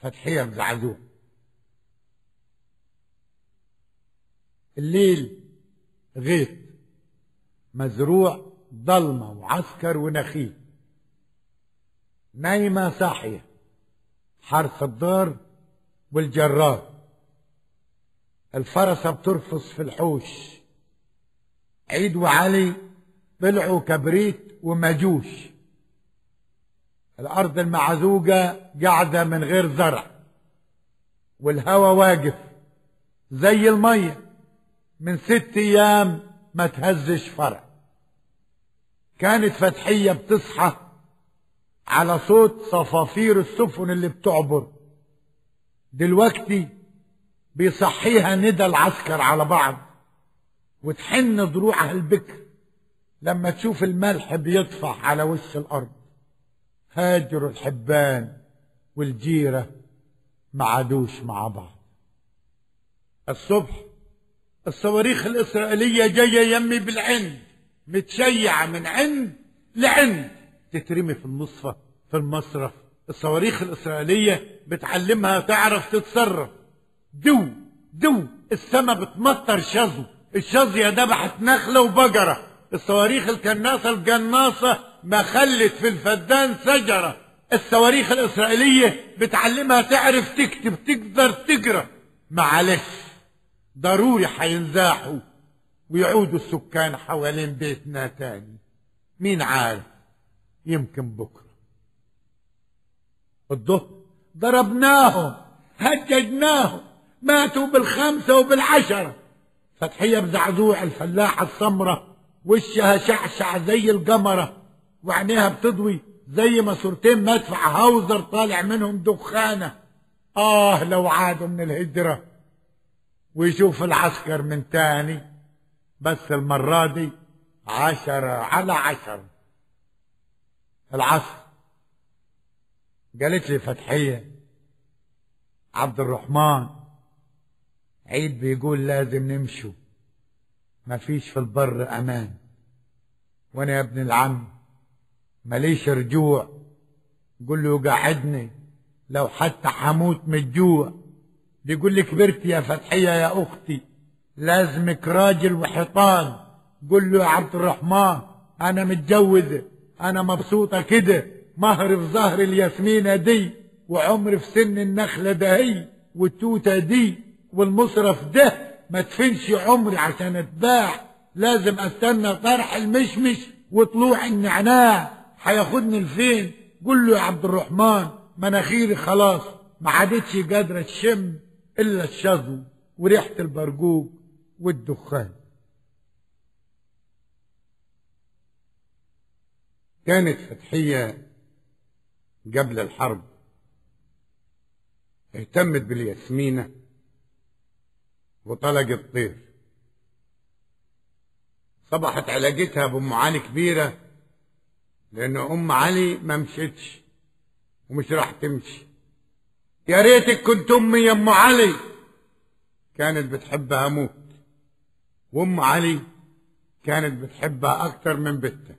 فتحية بزعزوع الليل غيط مزروع ضلمة وعسكر ونخيل نايمة صاحية حرث الدار والجرار الفرسة بترفص في الحوش عيد وعلي طلعوا كبريت ومجوش الأرض المعزوجة قاعدة من غير زرع والهوا واقف زي المية من ست أيام ما تهزش فرع كانت فتحية بتصحى على صوت صفافير السفن اللي بتعبر دلوقتي بيصحيها ندى العسكر على بعض وتحن ضروعها البكر لما تشوف الملح بيطفح على وش الأرض هاجروا الحبان والجيرة ما عادوش مع بعض الصبح الصواريخ الإسرائيلية جاية يمي بالعند متشيعة من عند لعند تترمي في النصفة في المصرف الصواريخ الإسرائيلية بتعلمها تعرف تتصرف دو دو السما بتمطر شظو الشظية دبحت نخلة وبقرة الصواريخ الكناصة الجناصة ما خلت في الفدان شجرة الصواريخ الإسرائيلية بتعلمها تعرف تكتب تقدر تقرا معلش ضروري حينزاحوا ويعودوا السكان حوالين بيتنا تاني مين عارف يمكن بكرة الظهر ضربناهم هججناهم ماتوا بالخمسة وبالعشرة فتحية بزعزوع الفلاحة السمرة وشها شعشع زي القمرة وعينيها بتضوي زي ما صورتين مدفع هاوزر طالع منهم دخانة آه لو عادوا من الهجرة ويشوف العسكر من تاني بس المرة دي عشرة على عشرة العصر قالت لي فتحية عبد الرحمن عيد بيقول لازم نمشوا ما فيش في البر امان وانا يا ابن العم ماليش رجوع قول له قعدني لو حتى حموت من الجوع بيقول لي كبرت يا فتحية يا اختي لازمك راجل وحيطان قول له يا عبد الرحمن انا متجوزة انا مبسوطة كده مهر في ظهر الياسمينة دي وعمر في سن النخلة دهي والتوتة دي والمصرف ده ما تفنش عمري عشان اتباع لازم استنى طرح المشمش وطلوع النعناع هياخدني لفين قول له يا عبد الرحمن مناخيري خلاص ما عادتش قادرة تشم الا الشظو وريحة البرجوج والدخان كانت فتحية قبل الحرب اهتمت بالياسمينة وطلقت طير صبحت علاقتها بأم علي كبيرة لأن أم علي ما مشيتش ومش راح تمشي يا ريتك كنت أمي يا أم علي كانت بتحبها موت وأم علي كانت بتحبها أكتر من بنتها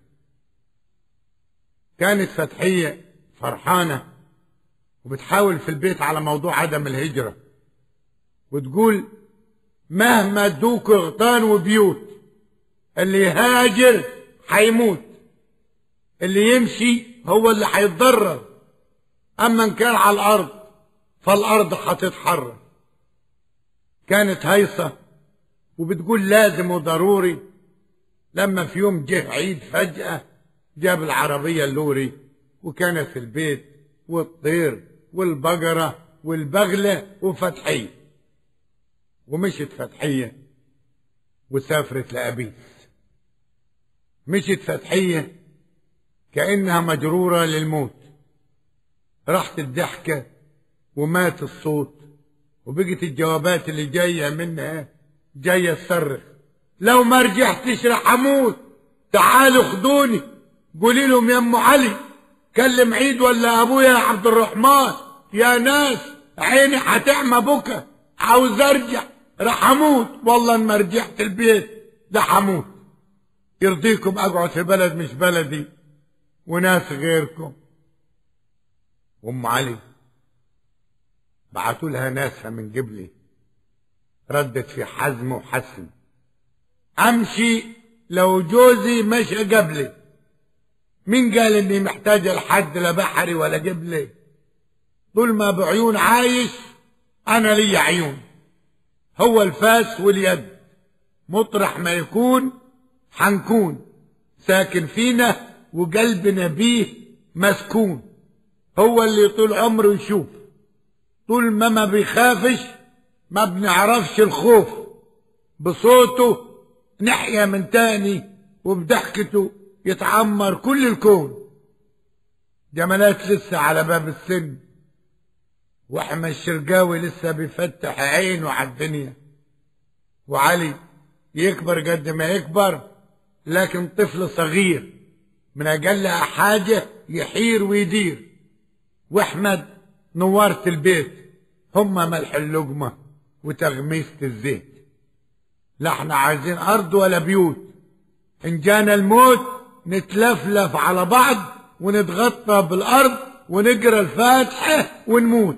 كانت فتحية فرحانة وبتحاول في البيت على موضوع عدم الهجرة وتقول مهما ادوك غطان وبيوت اللي يهاجر حيموت اللي يمشي هو اللي حيتضرر اما ان كان على الارض فالارض هتتحرر كانت هيصة وبتقول لازم وضروري لما في يوم جه عيد فجأة جاب العربية اللوري وكانت في البيت والطير والبقرة والبغلة وفتحية ومشت فتحية وسافرت لأبيس مشت فتحية كأنها مجرورة للموت راحت الضحكة ومات الصوت وبقت الجوابات اللي جاية منها جاية تصرخ لو ما رجعتش راح اموت تعالوا خدوني قولي لهم يا ام علي كلم عيد ولا ابويا يا عبد الرحمن يا ناس عيني هتعمى بكى عاوز ارجع راح اموت والله ان ما رجعت البيت ده هموت يرضيكم اقعد في بلد مش بلدي وناس غيركم ام علي بعتوا لها ناسها من قبلي ردت في حزم وحسم امشي لو جوزي مشى قبلي مين قال اني محتاجه لحد لا بحري ولا قبلي طول ما بعيون عايش انا لي عيون هو الفاس واليد مطرح ما يكون حنكون ساكن فينا وقلبنا بيه مسكون هو اللي طول عمره يشوف طول ما ما بيخافش ما بنعرفش الخوف بصوته نحيا من تاني وبضحكته يتعمر كل الكون جمالات لسه على باب السن واحمد الشرقاوي لسه بيفتح عينه على الدنيا وعلي يكبر قد ما يكبر لكن طفل صغير من اقل حاجة يحير ويدير واحمد نورت البيت هما ملح اللقمة وتغميسة الزيت لا احنا عايزين ارض ولا بيوت ان جانا الموت نتلفلف على بعض ونتغطى بالارض ونقرا الفاتحة ونموت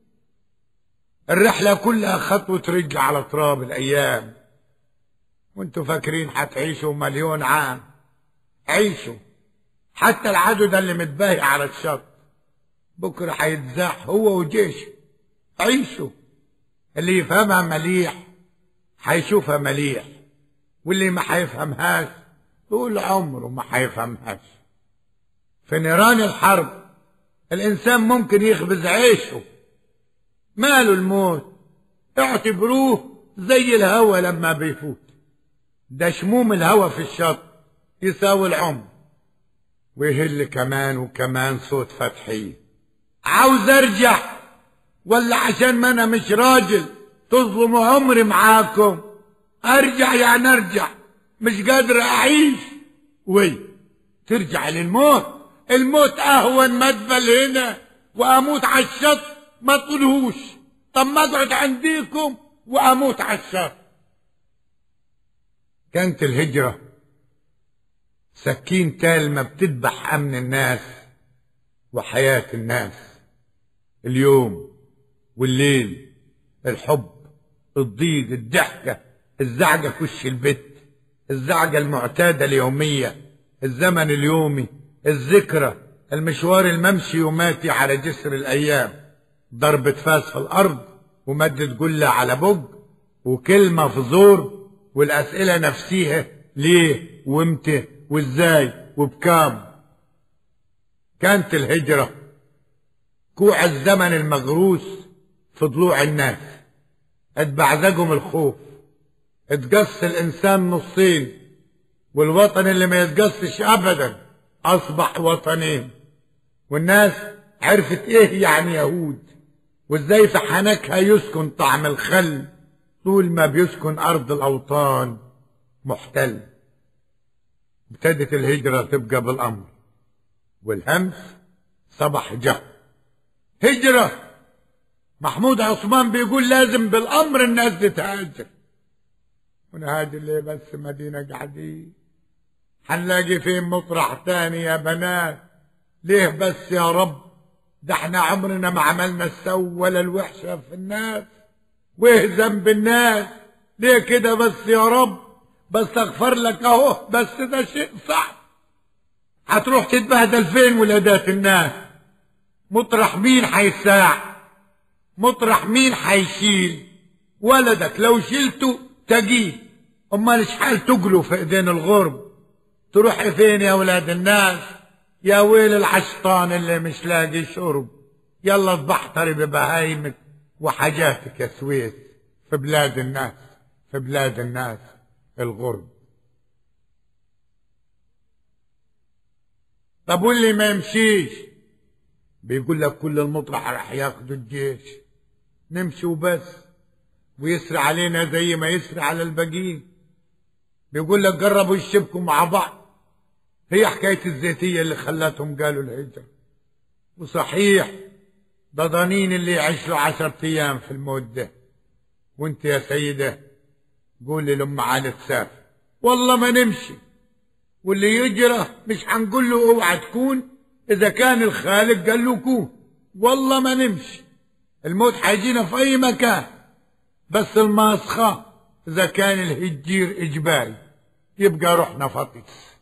الرحلة كلها خطوة رجل على تراب الايام وانتوا فاكرين هتعيشوا مليون عام عيشوا حتى العدو ده اللي متباهي على الشط بكرة هيتزاح هو وجيشه عيشوا اللي يفهمها مليح هيشوفها مليح واللي ما هيفهمهاش طول عمره ما هيفهمهاش في نيران الحرب الإنسان ممكن يخبز عيشه ماله الموت اعتبروه زي الهوا لما بيفوت ده شموم الهوا في الشط يساوي العمر ويهل كمان وكمان صوت فتحية عاوز ارجع ولا عشان ما انا مش راجل تظلموا عمري معاكم ارجع يعني ارجع مش قادر اعيش وي ترجع للموت الموت اهون مدبل هنا واموت على الشط ما تقولهوش طب ما اقعد عنديكم واموت على الشط كانت الهجرة سكين تالمة بتذبح أمن الناس وحياة الناس اليوم والليل الحب الضيق الضحكة الزعجة في وش البيت الزعجة المعتادة اليومية الزمن اليومي الذكرى المشوار الممشي وماتي على جسر الأيام ضربة فاس في الأرض ومدة قلة على بج وكلمة في زور والأسئلة نفسيها ليه وامتى وازاي وبكام كانت الهجرة كوع الزمن المغروس في ضلوع الناس اتبعزقهم الخوف اتقص الإنسان نصين والوطن اللي ما يتقصش أبدا أصبح وطنين والناس عرفت إيه يعني يهود وإزاي في حنكها يسكن طعم الخل طول ما بيسكن أرض الأوطان محتل ابتدت الهجرة تبقى بالأمر والهمس صبح جه هجرة محمود عثمان بيقول لازم بالأمر الناس تتهاجر ونهاجر ليه بس مدينة قاعدين هنلاقي فين مطرح تاني يا بنات ليه بس يا رب ده احنا عمرنا ما عملنا السو ولا الوحشة في الناس وايه ذنب الناس ليه كده بس يا رب بس اغفر لك اهو بس ده شيء صعب هتروح تتبهدل فين ولادات الناس مطرح مين هيساع مطرح مين هيشيل ولدك لو شلته تجيه امال شحال تجلوا في ايدين الغرب تروح فين يا ولاد الناس يا ويل العشطان اللي مش لاقي شرب يلا تبحتري ببهايمك وحاجاتك يا سويس في بلاد الناس في بلاد الناس الغرب طب واللي ما يمشيش بيقول لك كل المطرح راح ياخدوا الجيش نمشي وبس ويسري علينا زي ما يسري على الباقيين بيقول لك جربوا يشبكوا مع بعض هي حكاية الزيتية اللي خلتهم قالوا الهجرة وصحيح ده ضنين اللي يعيش له عشرة أيام في الموت ده وانت يا سيدة قولي لأم علي تسافر والله ما نمشي واللي يجرى مش هنقول له اوعى تكون إذا كان الخالق قال له كون والله ما نمشي الموت هيجينا في اي مكان بس الماسخة اذا كان الهجير اجباري يبقى روحنا فطس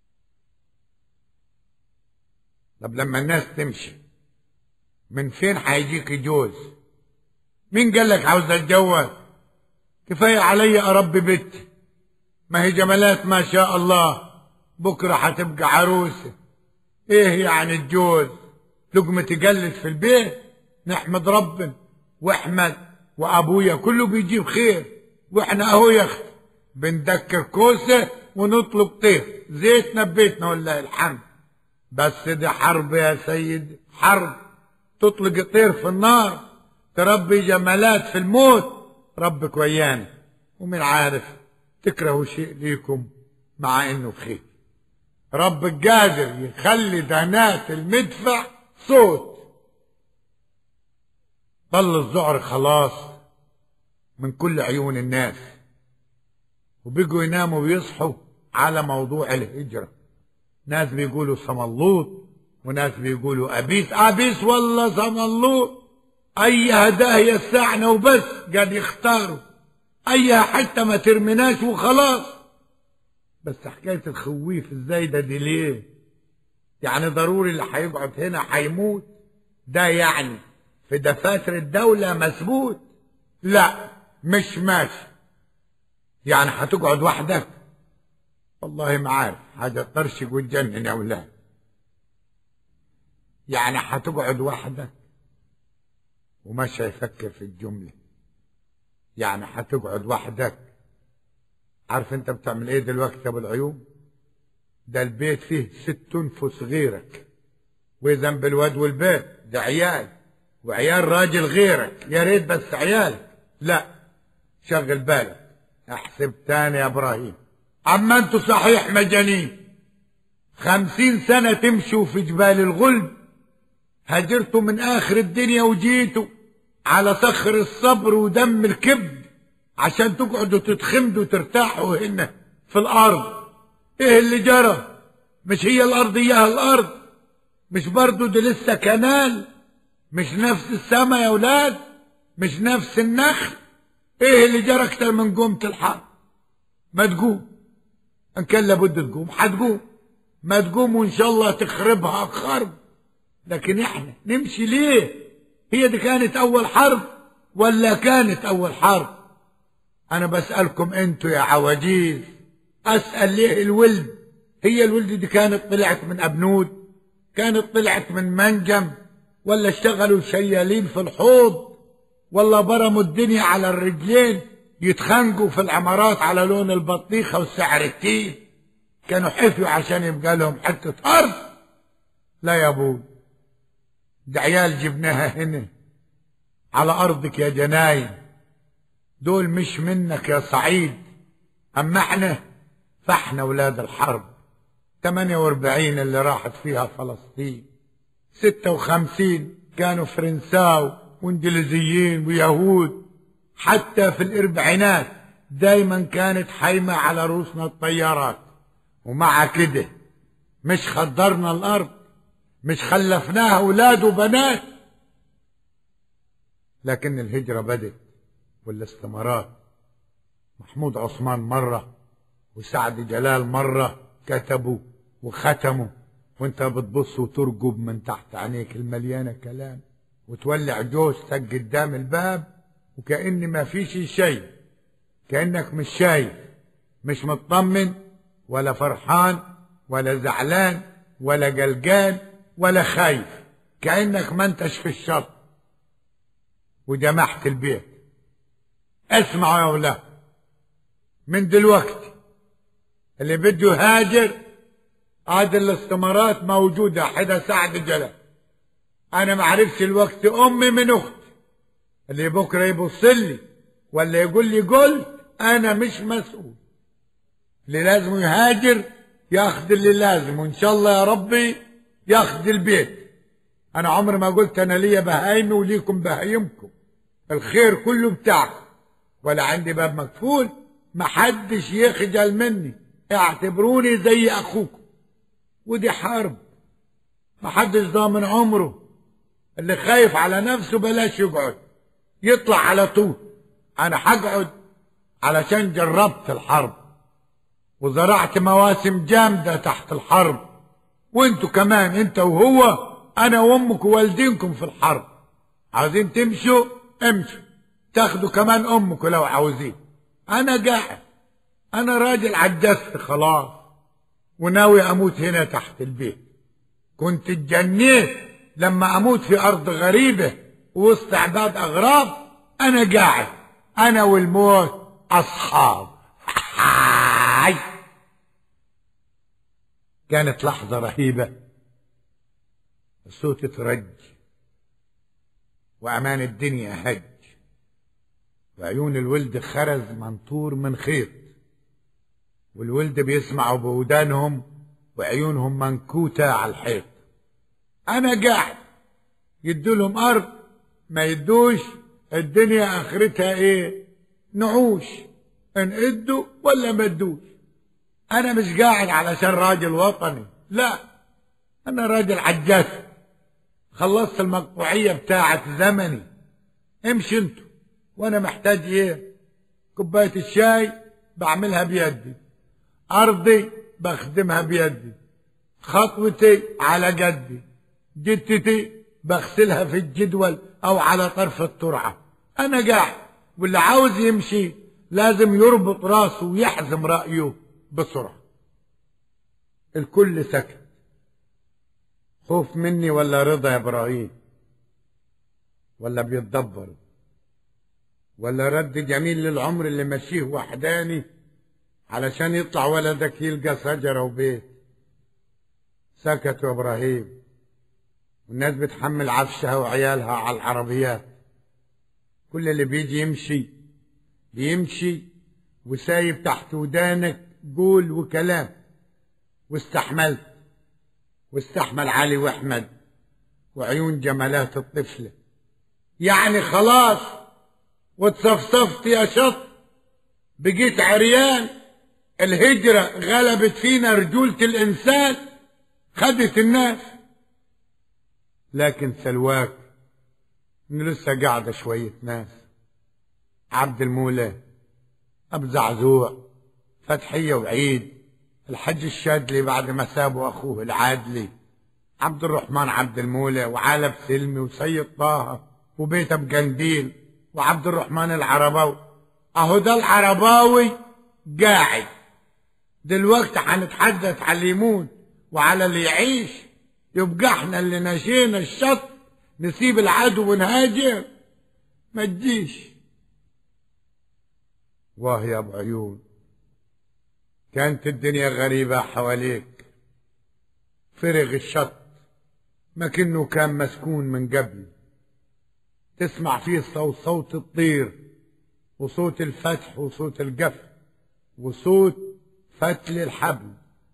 طب لما الناس تمشي من فين هيجيك جوز مين قال لك عاوز اتجوز كفايه علي اربي بنت ما هي جمالات ما شاء الله بكره هتبقى عروسه ايه يعني الجوز لقمه تجلس في البيت نحمد ربنا واحمد وابويا كله بيجيب خير واحنا اهو يا اخي بندكر كوسه ونطلب طير زيتنا ببيتنا ولله الحمد بس دي حرب يا سيد حرب تطلق طير في النار تربي جمالات في الموت ربك ويانا ومن عارف تكرهوا شيء ليكم مع انه خير ربك قادر يخلي دهنات المدفع صوت ضل الذعر خلاص من كل عيون الناس وبيجوا يناموا ويصحوا على موضوع الهجرة ناس بيقولوا صملوط وناس بيقولوا أبيس أبيس والله صملوط أي هداه يسعنا وبس قاعد يختاروا أي حتى ما ترمناش وخلاص بس حكاية الخويف الزايدة دي ليه يعني ضروري اللي هيقعد هنا هيموت ده يعني في دفاتر الدولة مثبوت لا مش ماشي يعني هتقعد وحدك والله ما عارف حاجة ترشق وتجنن يا ولاد يعني هتقعد وحدك ومش هيفكر في الجملة يعني هتقعد وحدك عارف انت بتعمل ايه دلوقتي يا ابو العيون ده البيت فيه ست انفس غيرك وذنب الواد والبيت ده عيال وعيال راجل غيرك يا ريت بس عيالك لا شغل بالك احسب تاني يا ابراهيم اما انتوا صحيح مجانين خمسين سنة تمشوا في جبال الغلب هاجرتوا من اخر الدنيا وجيتوا على صخر الصبر ودم الكبد عشان تقعدوا تتخمدوا ترتاحوا هنا في الارض ايه اللي جرى مش هي الارض اياها الارض مش برضو دي لسه كنال مش نفس السما يا ولاد مش نفس النخل ايه اللي جرى اكتر من قومة الحرب ما تقوم ان كان لابد تقوم هتقوم ما تقوم وان شاء الله تخربها خرب لكن احنا نمشي ليه هي دي كانت اول حرب ولا كانت اول حرب انا بسألكم انتوا يا عواجيز اسأل ليه الولد هي الولد دي كانت طلعت من ابنود كانت طلعت من منجم ولا اشتغلوا شيالين في الحوض ولا برموا الدنيا على الرجلين يتخانقوا في العمارات على لون البطيخة والسعر التين كانوا حفيوا عشان يبقى لهم حتة أرض لا يا أبوي ده عيال جبناها هنا على أرضك يا جناين دول مش منك يا سعيد أما احنا فاحنا ولاد الحرب 48 اللي راحت فيها فلسطين 56 كانوا فرنساو وانجليزيين ويهود حتى في الاربعينات دايما كانت حايمة على رؤوسنا الطيارات ومع كده مش خدرنا الارض مش خلفناها اولاد وبنات لكن الهجرة بدت والاستمارات محمود عثمان مرة وسعد جلال مرة كتبوا وختموا وانت بتبص وترجب من تحت عينيك المليانة كلام وتولع جوزتك قدام الباب وكأن ما فيش شيء كأنك مش شايف مش مطمن ولا فرحان ولا زعلان ولا قلقان ولا خايف كأنك ما انتش في الشط وجمعت البيت اسمعوا يا اولاد من دلوقتي اللي بده يهاجر عاد الاستمارات موجودة حدا سعد جلال انا ما عرفش الوقت امي من اختي اللي بكره يبص لي ولا يقول لي قلت انا مش مسؤول اللي لازم يهاجر ياخذ اللي لازم وان شاء الله يا ربي ياخذ البيت انا عمري ما قلت انا ليا بهايمي وليكم بهايمكم الخير كله بتاعكم ولا عندي باب مقفول محدش يخجل مني اعتبروني زي اخوكم ودي حرب محدش ضامن عمره اللي خايف على نفسه بلاش يقعد يطلع على طول انا هقعد علشان جربت الحرب وزرعت مواسم جامدة تحت الحرب وانتوا كمان انت وهو انا وامك ووالدينكم في الحرب عاوزين تمشوا امشوا تاخدوا كمان امكم لو عاوزين انا قاعد انا راجل عجزت خلاص وناوي اموت هنا تحت البيت كنت اتجنيت لما اموت في ارض غريبة وسط عباد اغراب انا قاعد انا والموت اصحاب كانت لحظة رهيبة الصوت ترج وأمان الدنيا هج وعيون الولد خرز منطور من خيط والولد بيسمعوا بودانهم وعيونهم منكوتة على الحيط أنا قاعد يدولهم أرض ما يدوش الدنيا آخرتها إيه نعوش إن إدوا ولا ما إدوش أنا مش قاعد علشان راجل وطني لا أنا راجل عجاز خلصت المقطوعية بتاعة زمني امشي انتوا وانا محتاج ايه كوباية الشاي بعملها بيدي ارضي بخدمها بيدي خطوتي على جدي جتتي بغسلها في الجدول او على طرف الترعة انا قاعد واللي عاوز يمشي لازم يربط راسه ويحزم رأيه بسرعة الكل سكت خوف مني ولا رضا يا ابراهيم ولا بيتدبروا ولا رد جميل للعمر اللي ماشيه وحداني علشان يطلع ولدك يلقى شجره وبيت سكتوا يا ابراهيم والناس بتحمل عفشها وعيالها على العربيات كل اللي بيجي يمشي بيمشي وسايب تحت ودانك قول وكلام واستحملت واستحمل علي واحمد وعيون جمالات الطفلة يعني خلاص وتصفصفت يا شط بقيت عريان الهجرة غلبت فينا رجولة الإنسان خدت الناس لكن سلواك إن لسه قاعدة شوية ناس عبد المولى أبو زعزوع فتحية وعيد الحج الشاذلي بعد ما سابوا أخوه العادلي عبد الرحمن عبد المولى وعالب سلمي وسيد طه وبيت بقنديل وعبد الرحمن العرباوي أهو ده العرباوي قاعد دلوقتي هنتحدث على اللي يموت وعلى اللي يعيش يبقى احنا اللي نشينا الشط نسيب العدو ونهاجر ما تجيش واه يا ابو عيون كانت الدنيا غريبة حواليك فرغ الشط ما كأنه كان مسكون من قبل تسمع فيه صوت صوت الطير وصوت الفتح وصوت القفل وصوت فتل الحبل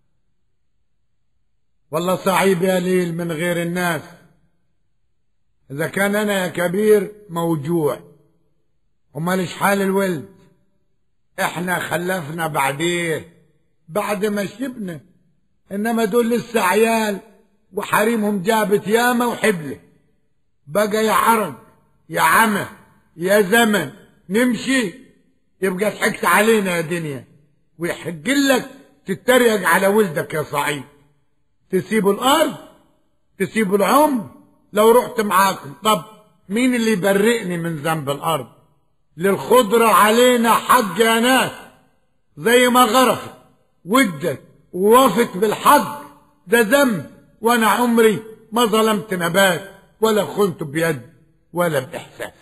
والله صعيب يا ليل من غير الناس إذا كان أنا يا كبير موجوع ومالش حال الولد احنا خلفنا بعدين بعد ما شبنا انما دول لسه عيال وحريمهم جابت ياما وحبله بقى يا عرق يا عمى يا زمن نمشي يبقى ضحكت علينا يا دنيا ويحق لك تتريق على ولدك يا صعيد تسيب الارض تسيب العمر لو رحت معاكم طب مين اللي يبرئني من ذنب الارض للخضرة علينا حق يا ناس زي ما غرفت ودت ووفت بالحق ده ذنب وانا عمري ما ظلمت نبات ولا خنت بيد ولا باحساس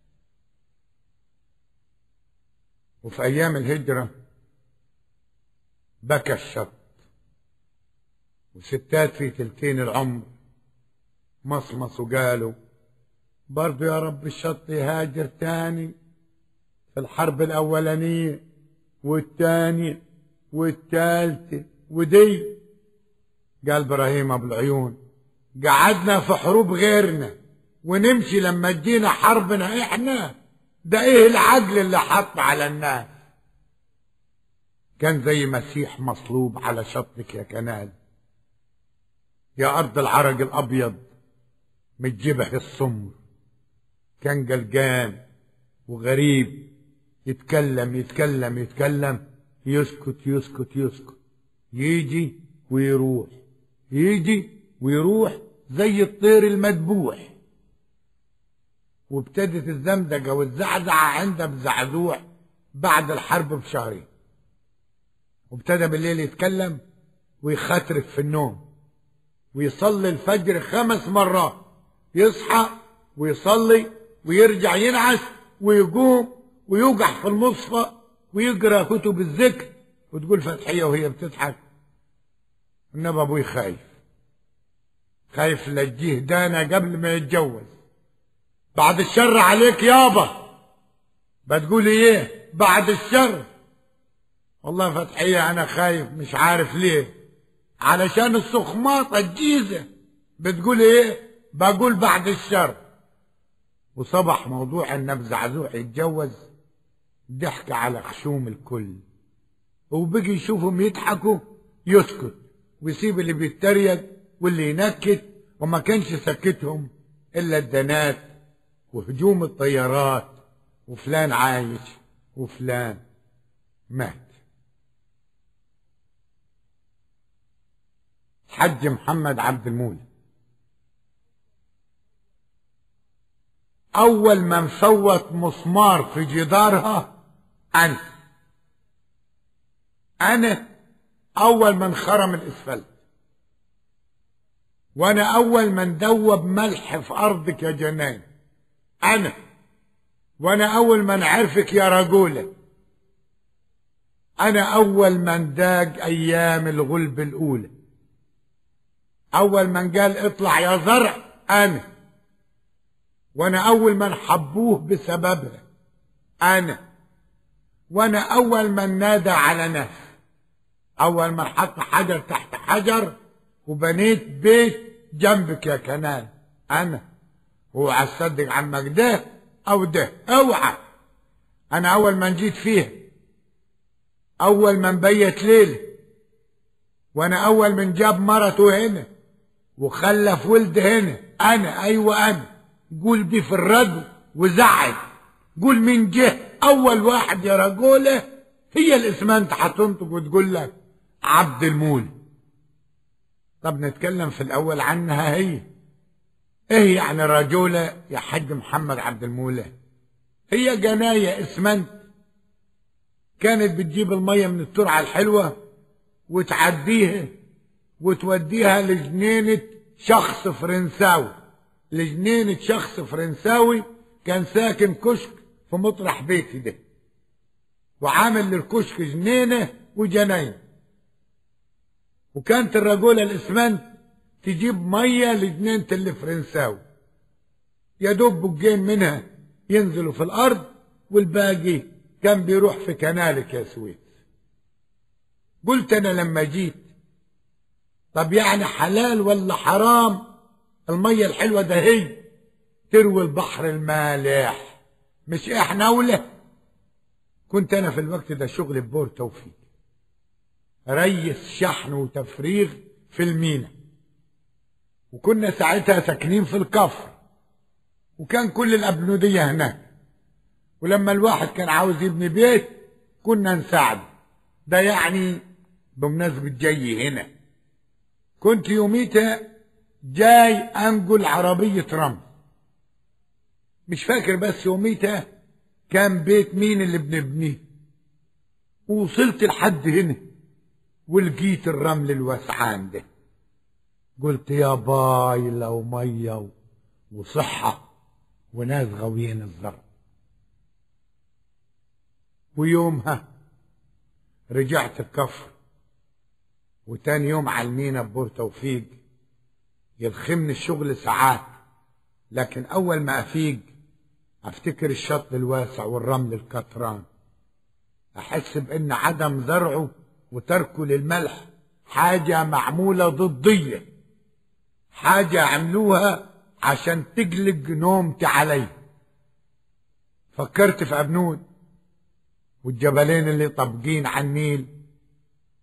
وفي ايام الهجرة بكى الشط وستات في تلتين العمر مصمصوا قالوا برضو يا رب الشط يهاجر تاني في الحرب الأولانية والتانية والتالتة ودي قال إبراهيم أبو العيون قعدنا في حروب غيرنا ونمشي لما تجينا حربنا إحنا ده إيه العدل اللي حط على الناس كان زي مسيح مصلوب على شطك يا كنال يا أرض العرق الأبيض متجبه السمر كان قلقان وغريب يتكلم يتكلم يتكلم يسكت يسكت يسكت يجي ويروح يجي ويروح زي الطير المدبوح وابتدت الزمدقة والزعزعة عندها بزعزوع بعد الحرب بشهرين وابتدى بالليل يتكلم ويخطرف في النوم ويصلي الفجر خمس مرات يصحى ويصلي ويرجع ينعس ويقوم ويوقع في المصفى ويقرا كتب الذكر وتقول فتحيه وهي بتضحك انما ابوي خايف خايف لجيه دانا قبل ما يتجوز بعد الشر عليك يابا بتقولي ايه بعد الشر والله فتحية انا خايف مش عارف ليه علشان السخماطة الجيزة بتقولي ايه بقول بعد الشر وصبح موضوع ان زعزوع يتجوز ضحك على خشوم الكل وبقي يشوفهم يضحكوا يسكت ويسيب اللي بيتريق واللي ينكت وما كانش سكتهم الا الدنات وهجوم الطيارات وفلان عايش وفلان مات حج محمد عبد المولى أول من صوت مسمار في جدارها أنا أنا أول من خرم الإسفلت وأنا أول من دوب ملح في أرضك يا جنان أنا وأنا أول من عرفك يا رجولة أنا أول من داج أيام الغلب الأولى أول من قال اطلع يا زرع أنا وأنا أول من حبوه بسببها أنا وأنا أول من نادى على ناس أول من حط حجر تحت حجر وبنيت بيت جنبك يا كنان أنا اوعى تصدق عمك ده أو ده اوعى أنا أول من جيت فيها أول من بيت ليلة وأنا أول من جاب مرته هنا وخلف ولد هنا أنا أيوة أنا قول دي في الردو وزعل قول مين جه أول واحد يا رجولة هي الاسمنت هتنطق وتقول لك عبد المولى طب نتكلم في الأول عنها هي ايه يعني رجولة يا حاج محمد عبد المولى هي جناية اسمنت كانت بتجيب المية من الترعة الحلوة وتعديها وتوديها لجنينة شخص فرنساوي لجنينة شخص فرنساوي كان ساكن كشك في مطرح بيتي ده وعامل للكشك جنينة وجناين وكانت الرجولة الاسمنت تجيب مية لجنينة الفرنساوي يا دوب بقين منها ينزلوا في الأرض والباقي كان بيروح في كنالك يا سويس قلت أنا لما جيت طب يعني حلال ولا حرام المية الحلوة ده هي تروي البحر المالح مش احنا ولا كنت انا في الوقت ده شغل ببور توفيق ريس شحن وتفريغ في المينا وكنا ساعتها ساكنين في الكفر وكان كل الأبنودية هناك ولما الواحد كان عاوز يبني بيت كنا نساعده ده يعني بمناسبة جاي هنا كنت يوميتها جاي أنقل عربية رمل مش فاكر بس يوميتها كان بيت مين اللي بنبنيه ووصلت لحد هنا ولقيت الرمل الوسعان ده قلت يا باي لو ميه وصحة وناس غاويين الزرع ويومها رجعت الكفر وتاني يوم على المينا ببور توفيق يلخمني الشغل ساعات لكن أول ما أفيق أفتكر الشط الواسع والرمل الكتران أحس بأن عدم زرعه وتركه للملح حاجة معمولة ضدية حاجة عملوها عشان تقلق نومتي علي فكرت في أبنود والجبلين اللي طابقين على النيل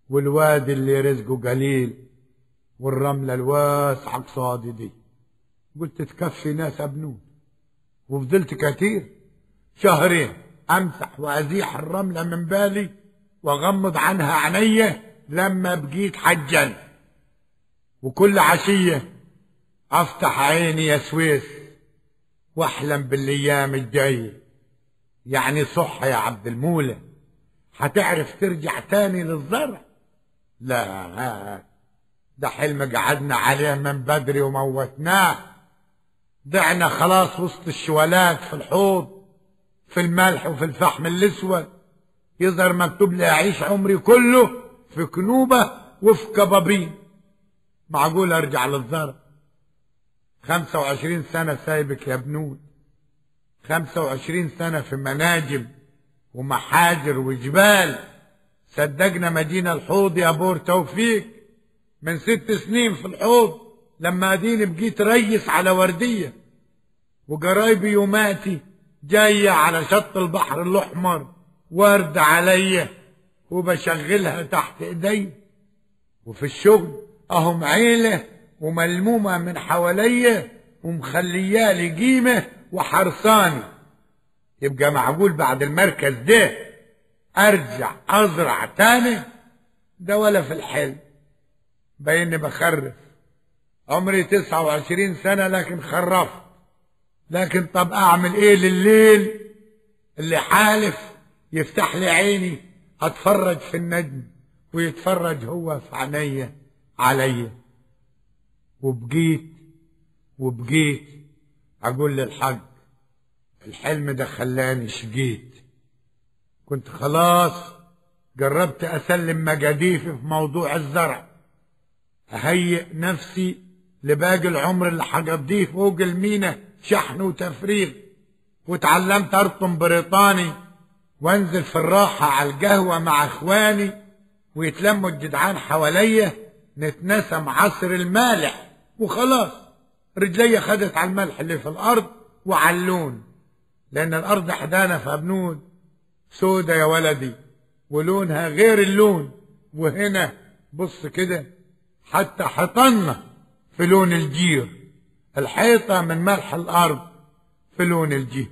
والوادي اللي رزقه قليل والرملة الواسعة قصادي دي قلت تكفي ناس ابنون وفضلت كتير شهرين امسح وازيح الرملة من بالي واغمض عنها عينيا لما بقيت حجا وكل عشية افتح عيني يا سويس واحلم بالايام الجاية يعني صح يا عبد المولى هتعرف ترجع تاني للزرع لا ده حلم قعدنا عليه من بدري وموتناه ضعنا خلاص وسط الشوالات في الحوض في الملح وفي الفحم الاسود يظهر مكتوب لي اعيش عمري كله في كنوبة وفي كبابين معقول ارجع للزرع خمسة وعشرين سنة سايبك يا بنود خمسة وعشرين سنة في مناجم ومحاجر وجبال صدقنا مدينة الحوض يا بور توفيق من ست سنين في الحوض لما اديني بقيت ريس على وردية وقرايبي يوماتي جاية على شط البحر الأحمر ورد عليا وبشغلها تحت ايدي وفي الشغل اهم عيلة وملمومة من حواليا ومخليالي قيمة وحرصاني يبقى معقول بعد المركز ده ارجع ازرع تاني ده ولا في الحلم بيني بخرف عمري تسعة وعشرين سنة لكن خرفت لكن طب اعمل ايه لليل اللي حالف يفتح لي عيني اتفرج في النجم ويتفرج هو في عينيا عليا وبقيت وبقيت اقول للحق الحلم ده خلاني شقيت كنت خلاص جربت اسلم مجاديفي في موضوع الزرع اهيئ نفسي لباقي العمر اللي هقضيه فوق المينا شحن وتفريغ وتعلمت ارطم بريطاني وانزل في الراحة على القهوة مع اخواني ويتلموا الجدعان حواليا نتنسم عصر المالح وخلاص رجلي خدت على الملح اللي في الارض وعلى اللون لان الارض حدانا في ابنود سودة يا ولدي ولونها غير اللون وهنا بص كده حتى حيطنا في لون الجير الحيطة من ملح الارض في لون الجير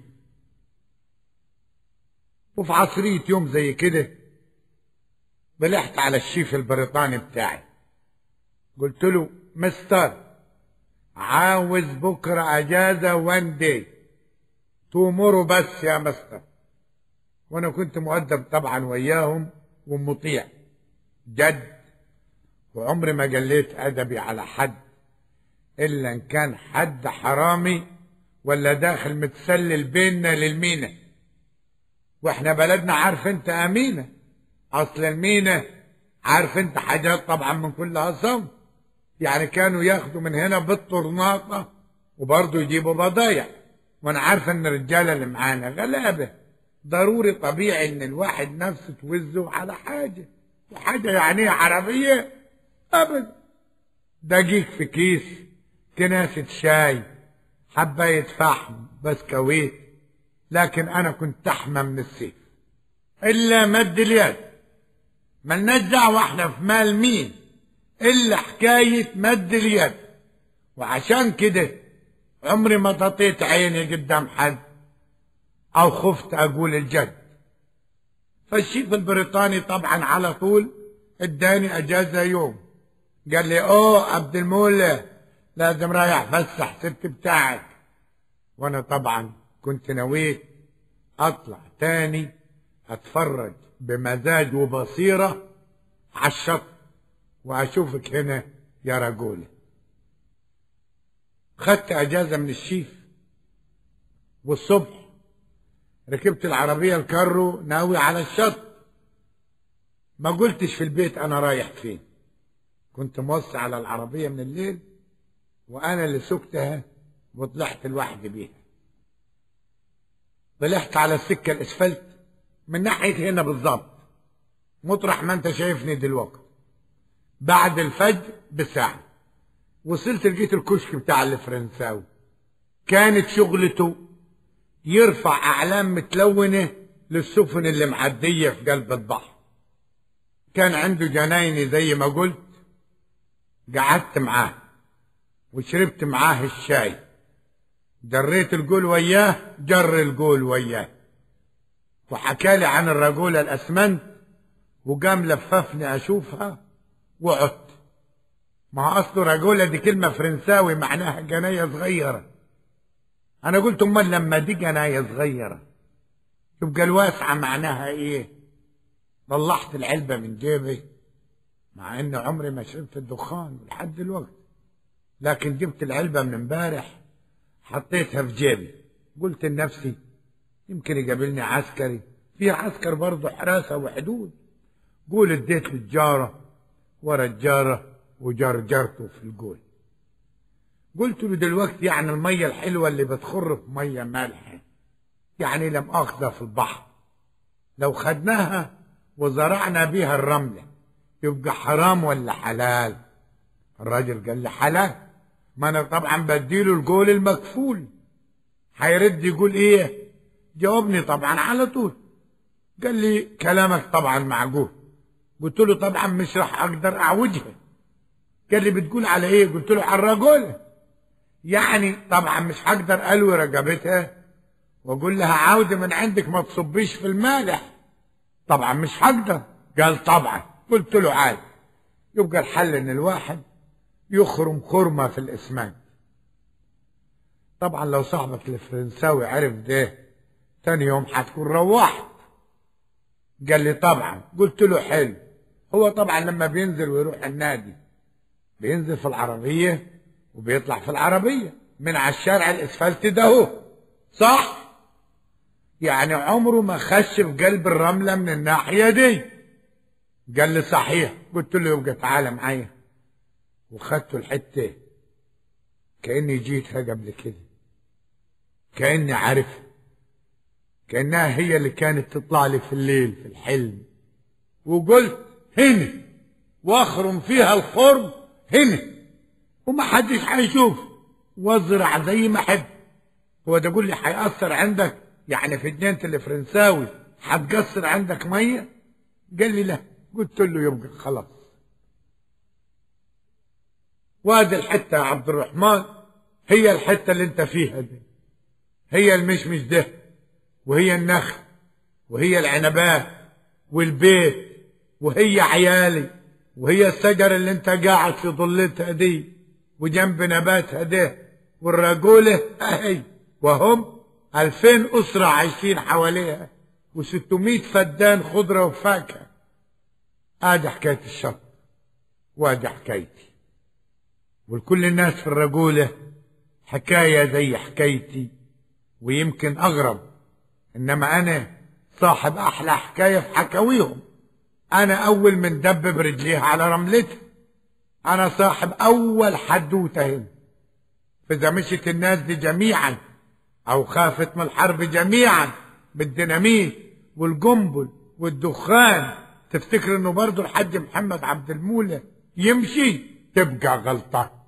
وفي عصرية يوم زي كده بلحت على الشيف البريطاني بتاعي قلت له مستر عاوز بكرة اجازة وان داي تأمروا بس يا مستر وانا كنت مؤدب طبعا وياهم ومطيع جد وعمري ما جليت ادبي على حد الا ان كان حد حرامي ولا داخل متسلل بيننا للمينا واحنا بلدنا عارف انت امينة اصل المينا عارف انت حاجات طبعا من كلها صنف يعني كانوا ياخدوا من هنا بالطرناطة وبرضه يجيبوا بضايع وانا عارف ان الرجالة اللي معانا غلابة ضروري طبيعي ان الواحد نفسه توزه على حاجة وحاجة يعني عربية ابدا دقيق في كيس كناسة شاي حباية فحم بسكويت لكن انا كنت احمى من السيف الا مد اليد ملناش دعوة احنا في مال مين الا حكاية مد اليد وعشان كده عمري ما ططيت عيني قدام حد او خفت اقول الجد فالشيف البريطاني طبعا على طول اداني اجازة يوم قال لي اوه عبد المولى لازم رايح فسح ست بتاعك وانا طبعا كنت نويت اطلع تاني اتفرج بمزاج وبصيرة على الشط واشوفك هنا يا رجولة خدت اجازة من الشيف والصبح ركبت العربية الكارو ناوي على الشط ما قلتش في البيت انا رايح فين كنت موسع على العربية من الليل وانا اللي سكتها وطلعت لوحدي بيها طلعت على السكة الاسفلت من ناحية هنا بالظبط مطرح ما انت شايفني دلوقتي بعد الفجر بساعة وصلت لقيت الكشك بتاع الفرنساوي كانت شغلته يرفع اعلام متلونة للسفن اللي معدية في قلب البحر كان عنده جنايني زي ما قلت قعدت معاه وشربت معاه الشاي جريت الجول وياه جر الجول وياه وحكالي عن الرجولة الأسمنت وقام لففني أشوفها وعدت ما أصل رجولة دي كلمة فرنساوي معناها جناية صغيرة أنا قلت أمال لما دي جناية صغيرة يبقى الواسعة معناها إيه طلعت العلبة من جيبي مع إن عمري ما شربت الدخان لحد دلوقتي لكن جبت العلبة من امبارح حطيتها في جيبي قلت لنفسي يمكن يقابلني عسكري في عسكر برضه حراسة وحدود قول اديت للجارة ورا الجارة وجرجرته في الجول قلت له دلوقتي يعني المية الحلوة اللي بتخر في مية مالحة يعني لم أخذها في البحر لو خدناها وزرعنا بيها الرملة يبقى حرام ولا حلال الراجل قال لي حلال ما انا طبعا بديله الجول المكفول هيرد يقول ايه جاوبني طبعا على طول قال لي كلامك طبعا معقول قلت له طبعا مش راح اقدر اعوجها قال لي بتقول على ايه قلت له على الرجل يعني طبعا مش هقدر الوي رقبتها واقول لها عاوده من عندك ما تصبيش في المالح طبعا مش هقدر قال طبعا قلت له عادي يبقى الحل ان الواحد يخرم خرمة في الاسمنت طبعا لو صاحبك الفرنساوي عرف ده تاني يوم هتكون روحت قال لي طبعا قلت له حلو هو طبعا لما بينزل ويروح النادي بينزل في العربية وبيطلع في العربية من على الشارع الاسفلت ده هو صح يعني عمره ما خش في قلب الرملة من الناحية دي قال لي صحيح قلت له يبقى تعالى معايا وخدته الحتة كأني جيتها قبل كده كأني عارفها كأنها هي اللي كانت تطلع لي في الليل في الحلم وقلت هنا واخرم فيها الخرم هنا وما حدش هيشوف وازرع زي ما احب هو ده يقول لي هيأثر عندك يعني في جنينة الفرنساوي هتقصر عندك مية قال لي لا قلت له يبقى خلاص وادي الحتة يا عبد الرحمن هي الحتة اللي انت فيها دي هي المشمش ده وهي النخل وهي العنبات والبيت وهي عيالي وهي الشجر اللي انت قاعد في ظلتها دي وجنب نباتها ده والرجولة اهي وهم ألفين أسرة عايشين حواليها وستمائة فدان خضرة وفاكهة ادي حكاية الشط وادي حكايتي ولكل الناس في الرجولة حكاية زي حكايتي ويمكن أغرب إنما أنا صاحب أحلى حكاية في حكاويهم أنا أول من دب برجليها على رملتها أنا صاحب أول حدوتة هنا فإذا مشت الناس دي جميعا أو خافت من الحرب جميعا بالديناميت والقنبل والدخان تفتكر إنه برضه الحاج محمد عبد المولى يمشي تبقى غلطان